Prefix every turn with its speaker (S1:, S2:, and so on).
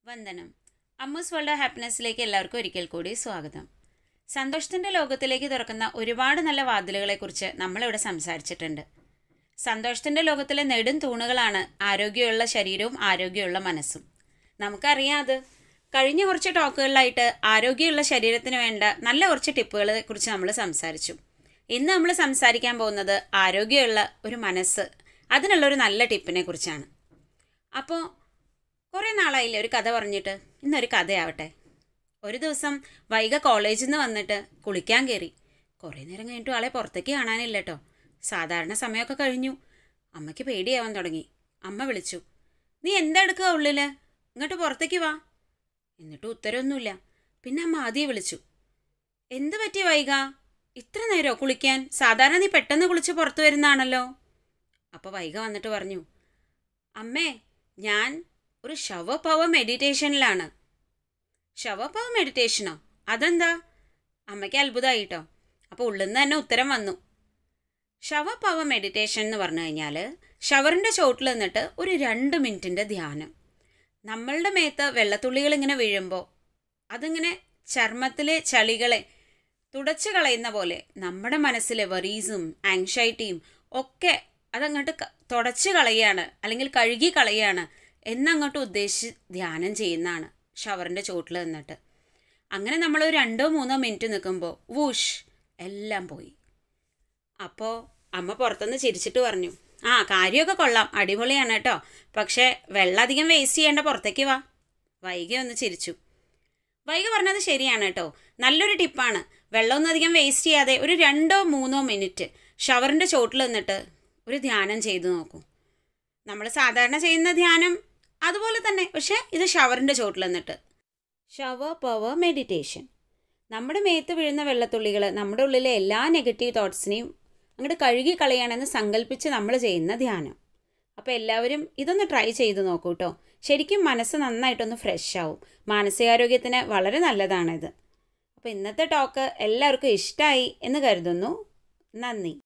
S1: വന്ദനം അമ്മൂസ് world of ഹാപ്പിനെസ്സിലേക്ക് എല്ലാവർക്കും ഒരിക്കൽ കൂടി സ്വാഗതം സന്തോഷത്തിൻ്റെ ലോകത്തിലേക്ക് തുറക്കുന്ന ഒരുപാട് നല്ല വാതിലുകളെക്കുറിച്ച് നമ്മളിവിടെ സംസാരിച്ചിട്ടുണ്ട് സന്തോഷത്തിൻ്റെ ലോകത്തിലെ നെടും തൂണുകളാണ് ആരോഗ്യമുള്ള ശരീരവും ആരോഗ്യമുള്ള മനസ്സും നമുക്കറിയാം അത് കഴിഞ്ഞ കുറച്ച് ടോക്കുകളിലായിട്ട് ആരോഗ്യമുള്ള ശരീരത്തിന് വേണ്ട നല്ല കുറച്ച് ടിപ്പുകളെ കുറിച്ച് നമ്മൾ സംസാരിച്ചു ഇന്ന് നമ്മൾ സംസാരിക്കാൻ പോകുന്നത് ആരോഗ്യമുള്ള ഒരു മനസ്സ് അതിനുള്ളൊരു നല്ല ടിപ്പിനെ കുറിച്ചാണ് അപ്പോൾ കുറേ നാളായില്ലേ ഒരു കഥ പറഞ്ഞിട്ട് ഇന്നൊരു കഥയാവട്ടെ ഒരു ദിവസം വൈക കോളേജിൽ നിന്ന് വന്നിട്ട് കുളിക്കാൻ കയറി കുറേ നേരം കഴിഞ്ഞിട്ട് ആളെ പുറത്തേക്ക് കാണാനില്ല കേട്ടോ സാധാരണ സമയമൊക്കെ കഴിഞ്ഞു അമ്മയ്ക്ക് പേടിയാവാൻ തുടങ്ങി അമ്മ വിളിച്ചു നീ എന്താ എടുക്കുക ഉള്ളില് ഇങ്ങോട്ട് പുറത്തേക്ക് വാ എന്നിട്ട് ഉത്തരവൊന്നുമില്ല പിന്നെ അമ്മ ആദ്യം വിളിച്ചു എന്ത് പറ്റി വൈക ഇത്ര നേരമോ കുളിക്കാൻ സാധാരണ നീ പെട്ടെന്ന് കുളിച്ച് പുറത്തു വരുന്നതാണല്ലോ അപ്പോൾ വൈക വന്നിട്ട് പറഞ്ഞു അമ്മേ ഞാൻ ഒരു ശവപവ മെഡിറ്റേഷനിലാണ് ശവപവ മെഡിറ്റേഷനോ അതെന്താ അമ്മയ്ക്ക് അത്ഭുതമായിട്ടോ അപ്പോൾ ഉള്ളിൽ നിന്ന് തന്നെ ഉത്തരം വന്നു ശവപവ മെഡിറ്റേഷൻ എന്ന് പറഞ്ഞു കഴിഞ്ഞാൽ ഷവറിൻ്റെ ചോട്ടിൽ നിന്നിട്ട് ഒരു രണ്ട് മിനിറ്റിൻ്റെ ധ്യാനം നമ്മളുടെ മേത്ത് വെള്ളത്തുള്ളികൾ ഇങ്ങനെ വീഴുമ്പോൾ അതിങ്ങനെ ചർമ്മത്തിലെ ചളികളെ തുടച്ചു കളയുന്ന പോലെ നമ്മുടെ മനസ്സിലെ വറീസും ആങ്ഷൈറ്റിയും ഒക്കെ അതങ്ങോട്ട് ക- തുടച്ച് കളയാണ് അല്ലെങ്കിൽ കഴുകി കളയാണ് എന്നങ്ങോട്ട് ഉദ്ദേശിച്ച് ധ്യാനം ചെയ്യുന്നതാണ് ഷവറിൻ്റെ ചോട്ടിൽ നിന്നിട്ട് അങ്ങനെ നമ്മൾ ഒരു രണ്ടോ മൂന്നോ മിനിറ്റ് നിൽക്കുമ്പോൾ വൂഷ് എല്ലാം പോയി അപ്പോൾ അമ്മ പുറത്തുനിന്ന് ചിരിച്ചിട്ട് പറഞ്ഞു ആ കാര്യമൊക്കെ കൊള്ളാം അടിപൊളിയാണ് കേട്ടോ പക്ഷേ വെള്ളം അധികം വേസ്റ്റ് ചെയ്യേണ്ട പുറത്തേക്ക് വാ വൈകി ഒന്ന് ചിരിച്ചു വൈകി പറഞ്ഞത് ശരിയാണ് കേട്ടോ നല്ലൊരു ടിപ്പാണ് വെള്ളമൊന്നും അധികം വേസ്റ്റ് ചെയ്യാതെ ഒരു രണ്ടോ മൂന്നോ മിനിറ്റ് ഷവറിൻ്റെ ചോട്ടിൽ നിന്നിട്ട് ഒരു ധ്യാനം ചെയ്തു നോക്കൂ നമ്മൾ സാധാരണ ചെയ്യുന്ന ധ്യാനം അതുപോലെ തന്നെ പക്ഷേ ഇത് ഷവറിൻ്റെ ചോട്ടിൽ നിന്നിട്ട് ഷവർ പവർ മെഡിറ്റേഷൻ നമ്മുടെ മേത്ത് വീഴുന്ന വെള്ളത്തുള്ളികൾ നമ്മുടെ ഉള്ളിലെ എല്ലാ നെഗറ്റീവ് തോട്ട്സിനെയും അങ്ങോട്ട് കഴുകി കളയണമെന്ന് സങ്കല്പിച്ച് നമ്മൾ ചെയ്യുന്ന ധ്യാനം അപ്പോൾ എല്ലാവരും ഇതൊന്ന് ട്രൈ ചെയ്ത് നോക്കൂ കേട്ടോ ശരിക്കും മനസ്സ് നന്നായിട്ടൊന്ന് ഫ്രഷ് ആവും മാനസികാരോഗ്യത്തിന് വളരെ നല്ലതാണിത് അപ്പോൾ ഇന്നത്തെ ടോക്ക് എല്ലാവർക്കും ഇഷ്ടമായി എന്ന് കരുതുന്നു നന്ദി